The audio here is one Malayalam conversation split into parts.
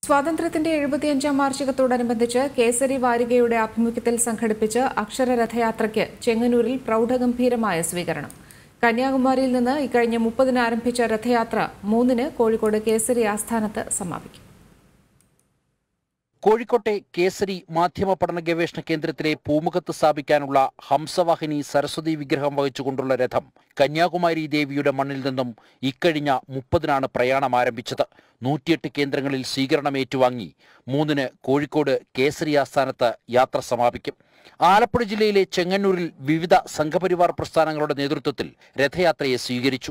സ്വാതന്ത്ര്യത്തിന്റെ എഴുപത്തിയഞ്ചാം വാർഷികത്തോടനുബന്ധിച്ച് കേസരി വാരികയുടെ ആഭിമുഖ്യത്തിൽ സംഘടിപ്പിച്ച് അക്ഷരരഥയാത്രയ്ക്ക് ചെങ്ങന്നൂരിൽ പ്രൗഢഗംഭീരമായ സ്വീകരണം കന്യാകുമാരിയിൽ നിന്ന് ഇക്കഴിഞ്ഞ മുപ്പതിന് ആരംഭിച്ച രഥയാത്ര മൂന്നിന് കോഴിക്കോട് കേസരി ആസ്ഥാനത്ത് സമാപിക്കും കോഴിക്കോട്ടെ കേസരി മാധ്യമ പഠന ഗവേഷണ കേന്ദ്രത്തിലെ പൂമുഖത്ത് സ്ഥാപിക്കാനുള്ള ഹംസവാഹിനി സരസ്വതി വിഗ്രഹം വഹിച്ചുകൊണ്ടുള്ള രഥം കന്യാകുമാരി ദേവിയുടെ മണ്ണിൽ നിന്നും ഇക്കഴിഞ്ഞ മുപ്പതിനാണ് പ്രയാണം ആരംഭിച്ചത് നൂറ്റിയെട്ട് കേന്ദ്രങ്ങളിൽ സ്വീകരണം ഏറ്റുവാങ്ങി മൂന്നിന് കോഴിക്കോട് കേസരി ആസ്ഥാനത്ത് യാത്ര സമാപിക്കും ആലപ്പുഴ ജില്ലയിലെ ചെങ്ങന്നൂരിൽ വിവിധ സംഘപരിവാർ പ്രസ്ഥാനങ്ങളുടെ നേതൃത്വത്തിൽ രഥയാത്രയെ സ്വീകരിച്ചു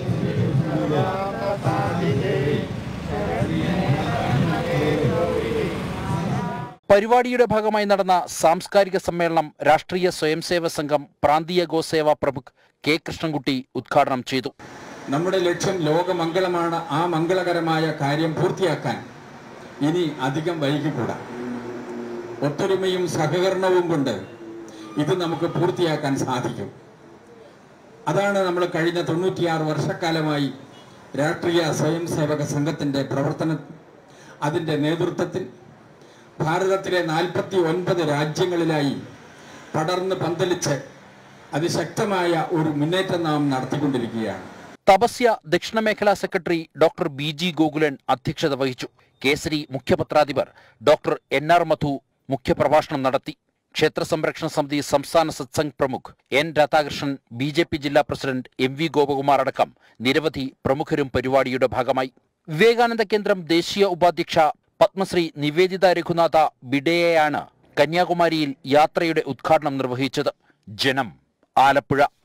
പരിപാടിയുടെ ഭാഗമായി നടന്ന സാംസ്കാരിക സമ്മേളനം രാഷ്ട്രീയ സ്വയംസേവ സംഘം പ്രാന്തീയ ഗോസേവ പ്രമുഖ് കെ കൃഷ്ണൻകുട്ടി ഉദ്ഘാടനം ചെയ്തു നമ്മുടെ ലക്ഷ്യം ലോകമംഗളമാണ് ആ മംഗളകരമായ കാര്യം പൂർത്തിയാക്കാൻ ഇനി അധികം വൈകിക്കൂടാ ഒത്തൊരുമയും സഹകരണവും കൊണ്ട് ഇത് നമുക്ക് പൂർത്തിയാക്കാൻ സാധിക്കും അതാണ് നമ്മൾ കഴിഞ്ഞ തൊണ്ണൂറ്റിയാറ് വർഷക്കാലമായി രാഷ്ട്രീയ സ്വയം സേവക സംഘത്തിൻ്റെ പ്രവർത്തനം അതിൻ്റെ നേതൃത്വത്തിൽ ഭാരതത്തിലെ നാൽപ്പത്തി ഒൻപത് രാജ്യങ്ങളിലായി പടർന്ന് പന്തലിച്ച് അതിശക്തമായ ഒരു മുന്നേറ്റം നാം നടത്തിക്കൊണ്ടിരിക്കുകയാണ് തപസ്യ ദക്ഷിണമേഖലാ secretary doctor B G Gokulan അധ്യക്ഷത വഹിച്ചു കേസരി മുഖ്യപത്രാധിപർ ഡോക്ടർ എൻ ആർ മധു മുഖ്യപ്രഭാഷണം നടത്തി ക്ഷേത്ര സംരക്ഷണ സമിതി സംസ്ഥാന സത്സംഗ് പ്രമുഖ് N Radhakrishnan B J P ജില്ലാ പ്രസിഡന്റ് എം വി ഗോപകുമാർ അടക്കം നിരവധി പ്രമുഖരും പരിപാടിയുടെ ഭാഗമായി വിവേകാനന്ദ കേന്ദ്രം ദേശീയ ഉപാധ്യക്ഷ പത്മശ്രീ നിവേദിത രഘുനാഥ ബിഡേയെയാണ് കന്യാകുമാരിയിൽ യാത്രയുടെ ഉദ്ഘാടനം നിർവഹിച്ചത് ജനം ആലപ്പുഴ